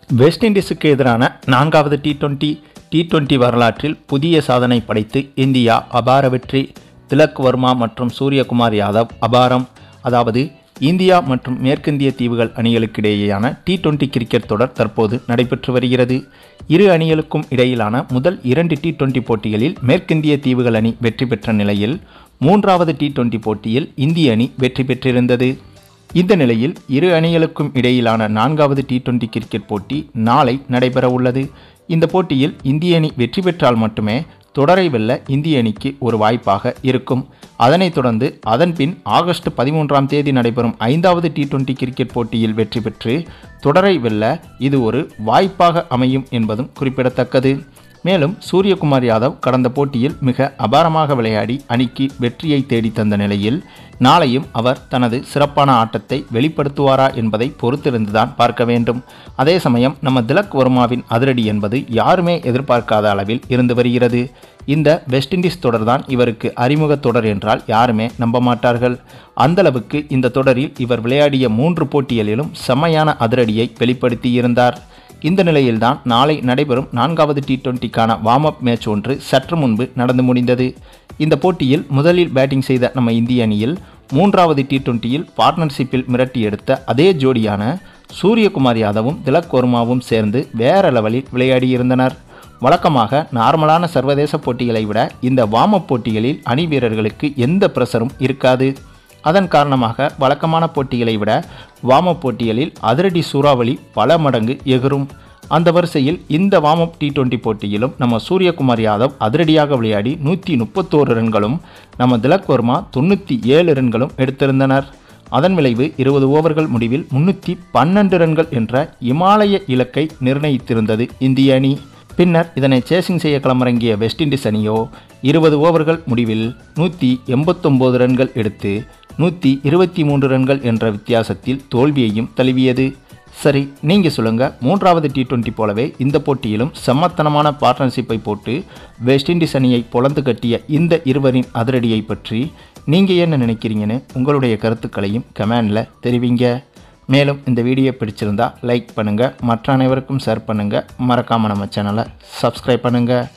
west இண்டீஸுக்கு எதிரான நான்காவது T twenty T twenty வரலாற்றில் புதிய சாதனை படைத்து இந்தியா அபார வெற்றி திலக் வர்மா மற்றும் சூரியகுமார் யாதவ் அபாரம் அதாவது இந்தியா மற்றும் மேற்கிந்திய தீவுகள் அணிகளுக்கிடையேயான டி டுவெண்ட்டி கிரிக்கெட் தொடர் தற்போது நடைபெற்று வருகிறது இரு அணிகளுக்கும் இடையிலான முதல் இரண்டு டி டுவெண்ட்டி போட்டிகளில் மேற்கிந்திய தீவுகள் அணி வெற்றி பெற்ற நிலையில் மூன்றாவது டி டுவெண்ட்டி போட்டியில் இந்திய அணி வெற்றி பெற்றிருந்தது இந்த நிலையில் இரு அணிகளுக்கும் இடையிலான நான்காவது டி டுவெண்டி கிரிக்கெட் போட்டி நாளை நடைபெற உள்ளது இந்த போட்டியில் இந்திய அணி வெற்றி பெற்றால் மட்டுமே தொடரை வெல்ல இந்திய அணிக்கு ஒரு வாய்ப்பாக இருக்கும் அதனைத் தொடர்ந்து அதன்பின் ஆகஸ்ட் பதிமூன்றாம் தேதி நடைபெறும் ஐந்தாவது டி டுவெண்டி கிரிக்கெட் போட்டியில் வெற்றி பெற்று தொடரை வெல்ல இது ஒரு வாய்ப்பாக அமையும் என்பதும் குறிப்பிடத்தக்கது மேலும் சூரியகுமார் யாதவ் கடந்த போட்டியில் மிக அபாரமாக விளையாடி அணிக்கு வெற்றியை தேடி தந்த நிலையில் நாளையும் அவர் தனது சிறப்பான ஆட்டத்தை வெளிப்படுத்துவாரா என்பதை பொறுத்திருந்துதான் பார்க்க வேண்டும் அதே சமயம் நம்ம திலக் வர்மாவின் அதிரடி என்பது யாருமே எதிர்பார்க்காத அளவில் இருந்து வருகிறது இந்த வெஸ்ட் இண்டீஸ் தொடர்தான் இவருக்கு அறிமுக தொடர் என்றால் யாருமே நம்ப மாட்டார்கள் அந்தளவுக்கு இந்த தொடரில் இவர் விளையாடிய மூன்று போட்டிகளிலும் செம்மையான அதிரடியை வெளிப்படுத்தியிருந்தார் இந்த நிலையில்தான் நாளை நடைபெறும் நான்காவது டி டுவெண்ட்டிக்கான வார்ம் அப் மேட்ச் ஒன்று சற்று முன்பு நடந்து முடிந்தது இந்த போட்டியில் முதலில் பேட்டிங் செய்த நம்ம இந்திய அணியில் மூன்றாவது டி டுவெண்ட்டியில் பார்ட்னர்ஷிப்பில் மிரட்டி எடுத்த அதே ஜோடியான சூரியகுமார் யாதவும் திலக் வர்மாவும் சேர்ந்து வேற லெவலில் விளையாடியிருந்தனர் வழக்கமாக நார்மலான சர்வதேச போட்டிகளை விட இந்த வார்ம் அப் போட்டிகளில் அணி வீரர்களுக்கு எந்த பிரஷரும் இருக்காது அதன் காரணமாக வழக்கமான போட்டிகளை விட வார்ம் அப் போட்டிகளில் அதிரடி சூறாவளி பல மடங்கு எகிரும் அந்த வரிசையில் இந்த வார்ம் அப் டி டுவெண்ட்டி போட்டியிலும் நம்ம சூரியகுமார் யாதவ் அதிரடியாக விளையாடி நூற்றி முப்பத்தோரு ரன்களும் நம்ம திலக் வர்மா தொண்ணூற்றி ஏழு ரன்களும் எடுத்திருந்தனர் அதன் விளைவு இருபது ஓவர்கள் முடிவில் முன்னூற்றி பன்னெண்டு ரன்கள் என்ற இமாலய இலக்கை நிர்ணயித்திருந்தது இந்திய அணி பின்னர் இதனை சேசிங் செய்ய களமிறங்கிய வெஸ்ட் இண்டீஸ் அணியோ இருபது ஓவர்கள் முடிவில் நூற்றி எண்பத்தொம்போது ரன்கள் எடுத்து நூற்றி இருபத்தி மூன்று ரன்கள் என்ற வித்தியாசத்தில் தோல்வியையும் தழுவியது சரி நீங்கள் சொல்லுங்கள் மூன்றாவது டி டுவெண்ட்டி போலவே இந்த போட்டியிலும் செம்மத்தனமான பார்ட்னர்ஷிப்பை போட்டு வெஸ்ட் இண்டீஸ் அணியை பொழந்து கட்டிய இந்த இருவரின் அதிரடியை பற்றி நீங்கள் என்ன நினைக்கிறீங்கன்னு உங்களுடைய கருத்துக்களையும் கமெண்டில் தெரிவிங்க மேலும் இந்த வீடியோ பிடிச்சிருந்தா லைக் பண்ணுங்கள் மற்ற அனைவருக்கும் ஷேர் பண்ணுங்கள் மறக்காமல் நம்ம சேனலை சப்ஸ்கிரைப் பண்ணுங்கள்